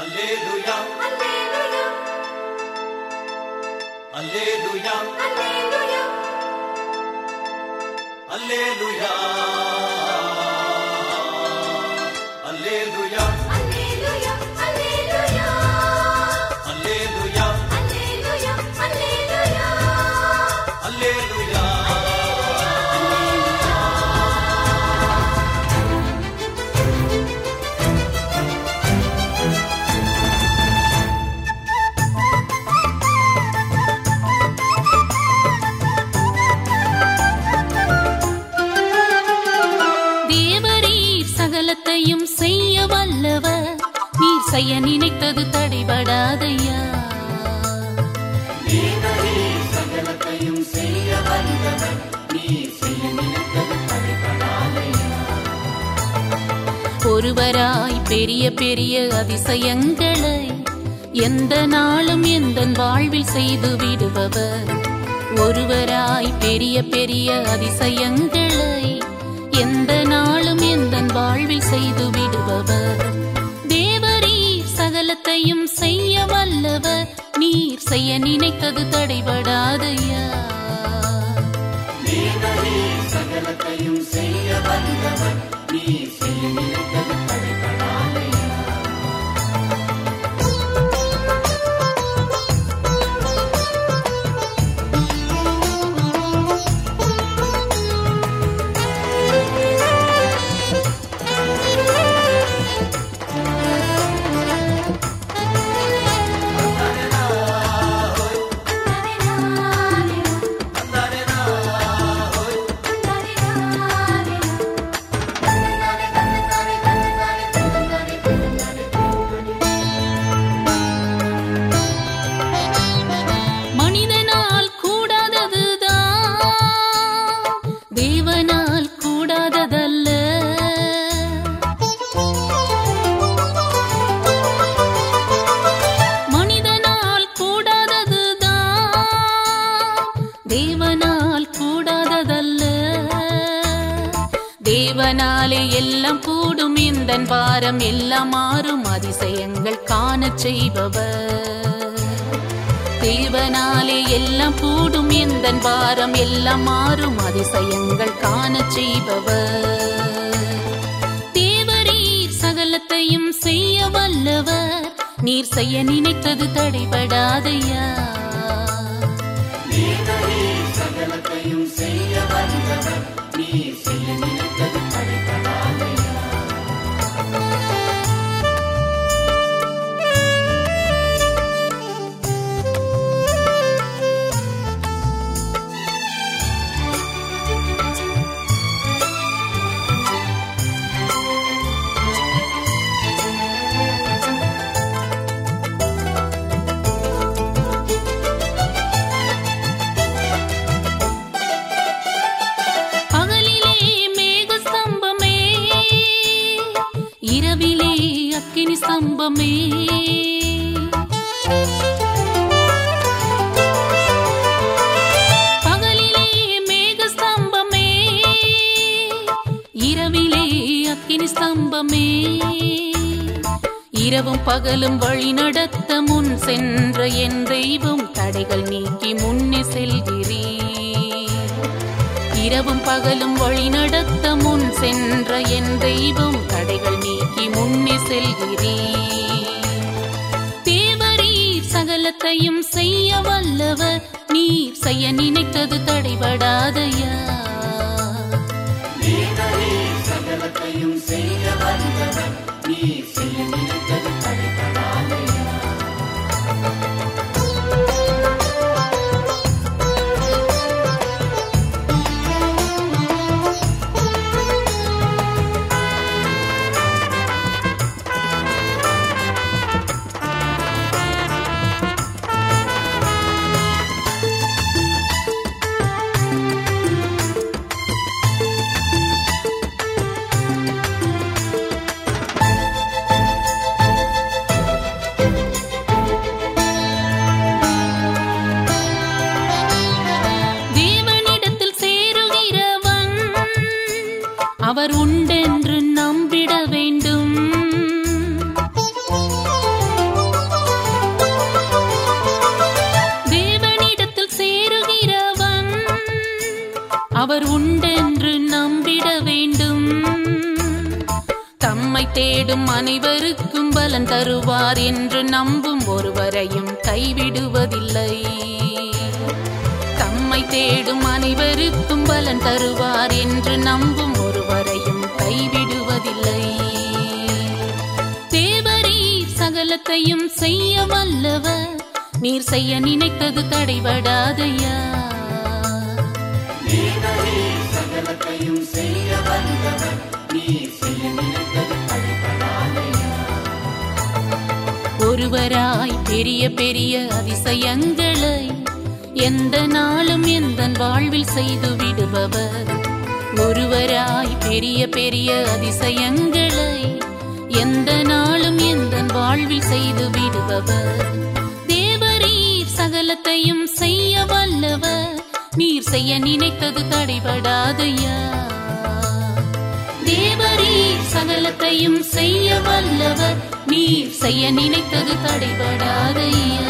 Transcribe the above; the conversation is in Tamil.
அல்லேலூயா அல்லேலூயா அல்லேலூயா அல்லேலூயா அல்லேலூயா அல்லேலூயா அல்லேலூயா அல்லேலூயா அல்லேலூயா அல்லேலூயா அல்லேலூயா தேவரீர் சகலத்தையும் செய்ய வல்லவர் நீர் செய்ய நினைத்தது தடைபடாதையா ஒருவராய் பெரிய பெரிய அதிசயங்களை எந்த நாளும் எந்த வாழ்வில் செய்து விடுபவர் ஒருவராய் பெரிய பெரிய அதிசயங்களை எந்த நாளும் எந்த வாழ்வில் செய்து விடுபவர் தேவரீர் சகலத்தையும் செய்ய வல்லவர் நீர் செய்ய நினைத்தது தடைபடாதையா மனிதனால் கூடாததுதான் தேவனால் கூடாததல்ல மனிதனால் கூடாததுதான் தேவனால் கூடாததல்ல தேவனாலே எல்லாம் கூடும் இந்த பாரம் எல்லாம் மாறும் அதிசயங்கள் காணச் செய்பவர் தேவனாலே எல்லாம் கூடும் எந்த பாரம் எல்லாம் மாறும் அதிசயங்கள் காணச் செய்பவர் தேவரீர் சகலத்தையும் செய்ய வல்லவர் நீர் செய்ய நினைத்தது தடைபடாதையா பகலிலே மேக ஸ்தம்பமே இரவிலே அக்கினி ஸ்தம்பமே பகலிலே மேக ஸ்தம்பமே இரவிலே அக்கினி ஸ்தம்பமே இரவும் பகலும் வழி நடத்த முன் சென்ற என் தெய்வம் தடைகள் நீக்கி முன்னே செல்கிறீர் இரவும் பகலும் வழி நடத்த முன் சென்ற என் தெய்வம் தடைகள் நீக்கி முன்னே செல்கிறீர் தேவரீர் சகலத்தையும் செய்ய வல்லவர் நீர் செய்ய நினைத்தது தடைபடாதையா தேடும் அனைவருக்கும் பலன் தருவார் என்று நம்பும் ஒருவரையும் கைவிடுவதில்லை தம்மை தேடும் அனைவருக்கும் பலன் தருவார் என்று நம்பும் ஒருவரையும் கைவிடுவதில்லை தேவரீர் சகலத்தையும் செய்ய வல்லவர் நீர் செய்ய நினைத்தது தடைபடாதையா ஒருவராய் பெரிய பெரிய அதிசயங்களை எந்த நாளும் எந்த வாழ்வில் செய்து விடுபவர் ஒருவராய் பெரிய பெரிய அதிசயங்களை எந்த நாளும் எந்த வாழ்வில் செய்து விடுபவர் தேவரீர் சகலத்தையும் செய்ய வல்லவர் நீர் செய்ய நினைத்தது தடைபடாதையா தேவரீர் சகலத்தையும் செய்ய வல்லவர் நீர் செய்ய நினைத்தது தடைபடாதையா